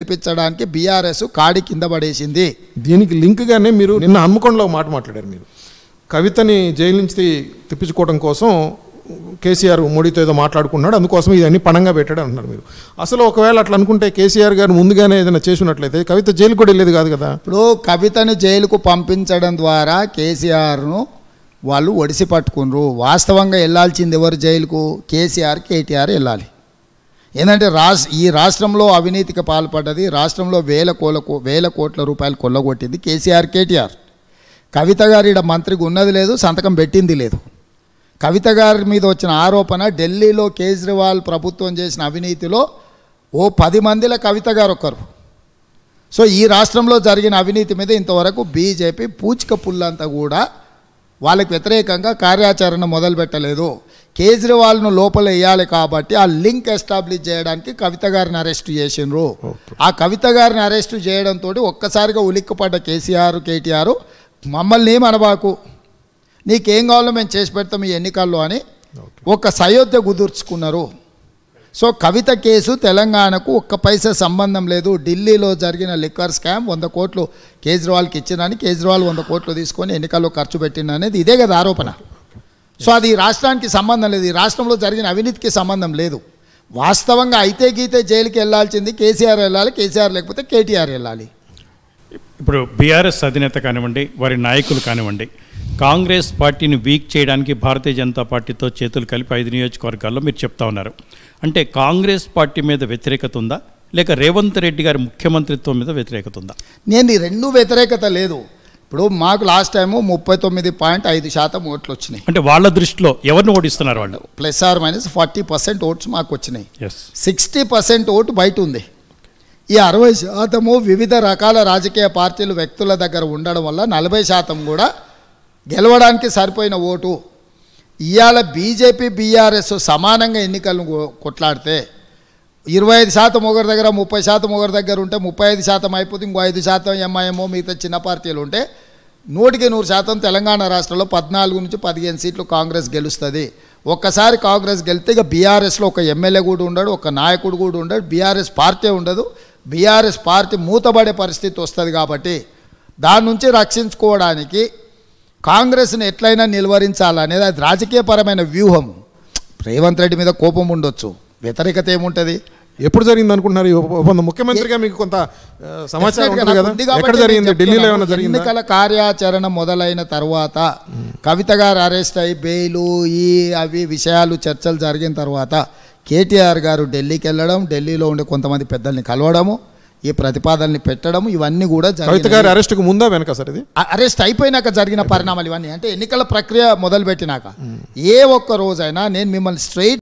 గెలిపించడానికి బీఆర్ఎస్ కాడి కింద పడేసింది దీనికి లింక్గానే మీరు నిన్న హన్మకొండలో ఒక మాట మాట్లాడారు మీరు కవితని జైలు నుంచి తెప్పించుకోవడం కోసం కేసీఆర్ మోడీతో ఏదో మాట్లాడుకున్నాడు అందుకోసం ఇవన్నీ పణంగా పెట్టాడు అంటున్నారు మీరు అసలు ఒకవేళ అట్లా అనుకుంటే కేసీఆర్ గారు ముందుగానే ఏదైనా చేసి ఉన్నట్లయితే కవిత జైలు కూడా వెళ్ళేది కాదు కదా ఇప్పుడు కవితను జైలుకు పంపించడం ద్వారా కేసీఆర్ను వాళ్ళు ఒడిసి పట్టుకున్నారు వాస్తవంగా వెళ్ళాల్సింది ఎవరు జైలుకు కేసీఆర్ కేటీఆర్ వెళ్ళాలి ఏంటంటే రాష్ ఈ రాష్ట్రంలో అవినీతికి పాల్పడ్డది రాష్ట్రంలో వేల కోల కో- వేల కోట్ల రూపాయలు కొల్లగొట్టింది కేసీఆర్ కేటీఆర్ కవిత గారు ఈడ మంత్రికి ఉన్నది లేదు సంతకం పెట్టింది లేదు కవిత గారి మీద వచ్చిన ఆరోపణ ఢిల్లీలో కేజ్రీవాల్ ప్రభుత్వం చేసిన అవినీతిలో ఓ పది మందిలో కవిత గారు ఒకరు సో ఈ రాష్ట్రంలో జరిగిన అవినీతి మీద ఇంతవరకు బీజేపీ పూచిక పుల్లంతా కూడా వాళ్ళకి వ్యతిరేకంగా కార్యాచరణ మొదలుపెట్టలేదు కేజ్రీవాల్ను లోపల వేయాలి కాబట్టి ఆ లింక్ ఎస్టాబ్లిష్ చేయడానికి కవిత గారిని అరెస్ట్ చేసిండ్రు ఆ కవిత గారిని అరెస్ట్ చేయడంతో ఒక్కసారిగా ఉలిక్కిపడ్డ కేసీఆర్ కేటీఆర్ మమ్మల్ని ఏమనబాకు నీకేం కావాలో మేము చేసి పెడతాం ఈ ఎన్నికల్లో అని ఒక సయోధ్య కుదుర్చుకున్నారు సో కవిత కేసు తెలంగాణకు ఒక్క పైసా సంబంధం లేదు ఢిల్లీలో జరిగిన లిక్కర్ స్కామ్ వంద కోట్లు కేజ్రీవాల్కి ఇచ్చినని కేజ్రీవాల్ వంద కోట్లు తీసుకొని ఎన్నికల్లో ఖర్చు పెట్టిన అనేది ఇదే కదా ఆరోపణ సో అది ఈ రాష్ట్రానికి సంబంధం లేదు ఈ రాష్ట్రంలో జరిగిన అవినీతికి సంబంధం లేదు వాస్తవంగా అయితే గీతే జైలుకి వెళ్ళాల్సింది కేసీఆర్ వెళ్ళాలి కేసీఆర్ లేకపోతే కేటీఆర్ వెళ్ళాలి ఇప్పుడు బీఆర్ఎస్ అధినేత కానివ్వండి వారి నాయకులు కానివ్వండి కాంగ్రెస్ పార్టీని వీక్ చేయడానికి భారతీయ జనతా పార్టీతో చేతులు కలిపి ఐదు నియోజకవర్గాల్లో మీరు చెప్తా ఉన్నారు అంటే కాంగ్రెస్ పార్టీ మీద వ్యతిరేకత ఉందా లేక రేవంత్ రెడ్డి గారి ముఖ్యమంత్రిత్వం మీద వ్యతిరేకత ఉందా నేను ఈ రెండు వ్యతిరేకత లేదు ఇప్పుడు మాకు లాస్ట్ టైము ముప్పై తొమ్మిది పాయింట్ ఐదు శాతం ఓట్లు వచ్చినాయి అంటే వాళ్ళ దృష్టిలో ఎవరిని ఓడిస్తున్నారు వాళ్ళు plus or minus forty percent votes మాకు వచ్చినాయి ఎస్ సిక్స్టీ పర్సెంట్ ఓటు బయట ఉంది ఈ అరవై శాతము వివిధ రకాల రాజకీయ పార్టీలు వ్యక్తుల దగ్గర ఉండడం వల్ల నలభై శాతం కూడా గెలవడానికి సరిపోయిన ఓటు ఇవాళ బీజేపీ బీఆర్ఎస్ సమానంగా ఎన్నికలను కొ- కొట్లాడితే ఇరవై ఐదు శాతం ఒకరి దగ్గర ముప్పై శాతం ఒకరి దగ్గర ఉంటే ముప్పై ఐదు శాతం అయిపోతే ఇంకో ఐదు శాతం ఎంఐఎంఓ మిగతా చిన్న పార్టీలు ఉంటే నూటికి నూరు శాతం తెలంగాణ రాష్ట్రంలో పద్నాలుగు నుంచి పదిహేను సీట్లు కాంగ్రెస్ గెలుస్తుంది ఒక్కసారి కాంగ్రెస్ గెలిస్తే ఇక బీఆర్ఎస్లో ఒక ఎమ్మెల్యే కూడా ఉండడు ఒక నాయకుడు కూడా ఉండడు బీఆర్ఎస్ పార్టీ ఉండదు బీఆర్ఎస్ పార్టీ మూతబడే పరిస్థితి వస్తుంది కాబట్టి దాని నుంచి రక్షించుకోవడానికి కాంగ్రెస్ని ఎట్లయినా నిలువరించాలనేది అది రాజకీయపరమైన వ్యూహం రేవంత్ రెడ్డి మీద కోపం ఉండొచ్చు వ్యతిరేకత ఏముంటుంది ఎప్పుడు జరిగింది అనుకుంటున్నారు ఈ ఒప్ప- ఒప్పందం ముఖ్యమంత్రిగా మీకు కొంత ఆ, సమాచారం Definitely ఉంటుంది నాకు కదా ఉంది కాబట్టి ఎక్కడ నేను జరిగింది ఢిల్లీలో చెప్తున్నాను. ఏమైనా జరిగిందా ఎన్నికల కార్యాచరణ మొదలైన తర్వాత కవిత గారు అరెస్ట్ అయ్యి బెయిలు ఈ అవి విషయాలు చర్చలు జరిగిన తర్వాత కేటీఆర్ గారు ఢిల్లీకి వెళ్ళడం ఢిల్లీలో ఉండే కొంతమంది పెద్దల్ని కలవడము ఈ ప్రతిపాదనని పెట్టడం ఇవన్నీ కూడా కవిత జరిగినాయి. గారి అరెస్ట్కు ముందా వెనక సార్ ఇది అ- అరెస్ట్ అయిపోయినాక జరిగిన పరిణామాలు ఇవన్నీ అంటే ఎన్నికల ప్రక్రియ మొదలుపెట్టినాక ఏ ఒక్క రోజైనా నేను మిమ్మల్ని స్ట్రైట్